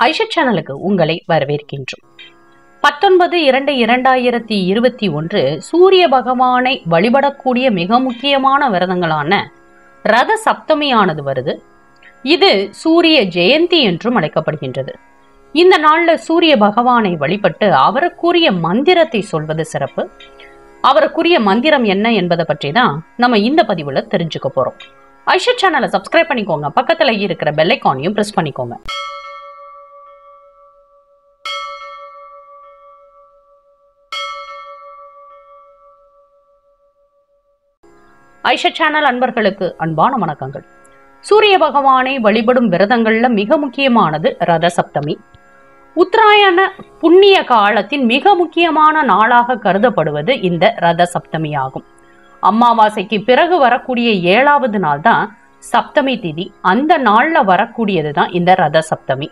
ஐஷா சேனலுக்கு உங்களை வரவேற்கின்றோம் பத்தொன்பது இரண்டு இரண்டாயிரத்தி இருபத்தி ஒன்று சூரிய பகவானை வழிபடக்கூடிய மிக முக்கியமான விரதங்களான ரத சப்தமியானது வருது இது சூரிய ஜெயந்தி என்றும் அழைக்கப்படுகின்றது இந்த நாள்ல சூரிய பகவானை வழிபட்டு அவருக்குரிய மந்திரத்தை சொல்வது சிறப்பு அவருக்குரிய மந்திரம் என்ன என்பதை பற்றி தான் நம்ம இந்த பதிவுல தெரிஞ்சுக்க போறோம் ஐஷா சேனலை சப்ஸ்கிரைப் பண்ணிக்கோங்க பக்கத்துல இருக்கிற பெல் ஐக்கானையும் பிரஸ் பண்ணிக்கோங்க ஐஷா சேனல் அன்பர்களுக்கு அன்பான வணக்கங்கள் சூரிய பகவானை வழிபடும் விரதங்கள்ல மிக முக்கியமானது ரத சப்தமி உத்தராயண புண்ணிய காலத்தின் மிக முக்கியமான நாளாக கருதப்படுவது இந்த ரத சப்தமி ஆகும் அமாவாசைக்கு பிறகு வரக்கூடிய ஏழாவது நாள் தான் சப்தமி திதி அந்த நாள்ல வரக்கூடியது தான் இந்த ரத சப்தமி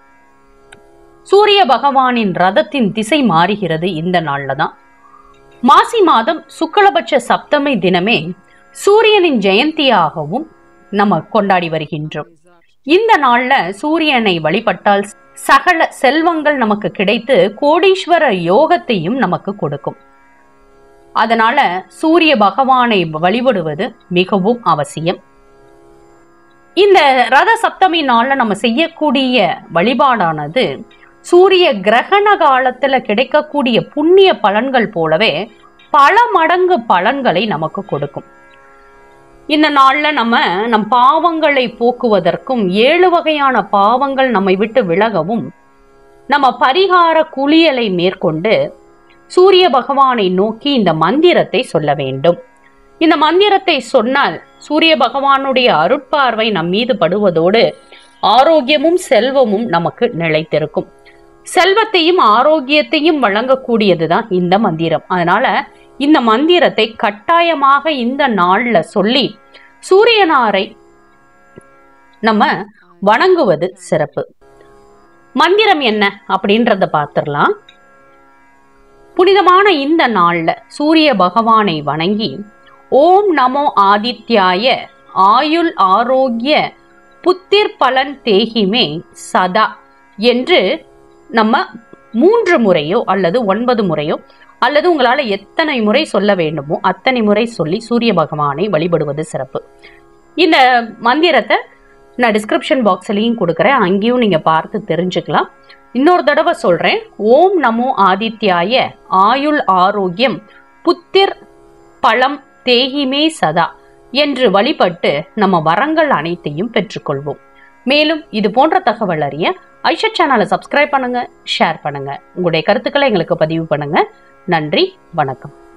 சூரிய பகவானின் ரதத்தின் திசை மாறுகிறது இந்த நாள்ல தான் மாசி மாதம் சுக்லபட்ச சப்தமி தினமே சூரியனின் ஜெயந்தியாகவும் நம்ம கொண்டாடி வருகின்றோம் இந்த நாள்ல சூரியனை வழிபட்டால் சகல செல்வங்கள் நமக்கு கிடைத்து கோடீஸ்வர யோகத்தையும் நமக்கு கொடுக்கும் அதனால சூரிய பகவானை வழிபடுவது மிகவும் அவசியம் இந்த ரத சப்தமி நாள்ல நம்ம செய்யக்கூடிய வழிபாடானது சூரிய கிரகண காலத்துல கிடைக்கக்கூடிய புண்ணிய பலன்கள் போலவே பல மடங்கு பலன்களை நமக்கு கொடுக்கும் இந்த நாள்ல நம்ம நம் பாவங்களை போக்குவதற்கும் ஏழு வகையான பாவங்கள் நம்மை விட்டு விலகவும் நம்ம பரிகார குளியலை மேற்கொண்டு சூரிய பகவானை நோக்கி இந்த மந்திரத்தை சொல்ல வேண்டும் இந்த மந்திரத்தை சொன்னால் சூரிய பகவானுடைய அருட்பார்வை நம் மீது படுவதோடு ஆரோக்கியமும் செல்வமும் நமக்கு நிலைத்திருக்கும் செல்வத்தையும் ஆரோக்கியத்தையும் வழங்கக்கூடியதுதான் இந்த மந்திரம் அதனால இந்த மந்திரத்தை கட்டாயமாக இந்த நாள்ல சொல்லி சூரியனாரை நம்ம வணங்குவது சிறப்பு மந்திரம் என்ன அப்படின்றத பார்த்துடலாம் புனிதமான இந்த நாள்ல சூரிய பகவானை வணங்கி ஓம் நமோ ஆதித்யாய ஆயுள் ஆரோக்கிய புத்திர் பலன் தேகிமே சதா என்று நம்ம மூன்று முறையோ அல்லது ஒன்பது முறையோ அல்லது உங்களால எத்தனை முறை சொல்ல வேண்டுமோ அத்தனை முறை சொல்லி சூரிய பகவானை வழிபடுவது சிறப்பு இந்த மந்திரத்தை நான் டிஸ்கிரிப்ஷன் பாக்ஸ்லயும் கொடுக்குறேன் அங்கேயும் நீங்க பார்த்து தெரிஞ்சுக்கலாம் இன்னொரு தடவை சொல்றேன் ஓம் நமோ ஆதித்யாய ஆயுள் ஆரோக்கியம் புத்திர் பழம் தேகிமே சதா என்று வழிபட்டு நம்ம வரங்கள் அனைத்தையும் பெற்றுக்கொள்வோம் மேலும் இது போன்ற தகவல் அறிய ஐஷா சேனலை சப்ஸ்கிரைப் பண்ணுங்க ஷேர் பண்ணுங்க உங்களுடைய கருத்துக்களை எங்களுக்கு பதிவு பண்ணுங்க நன்றி வணக்கம்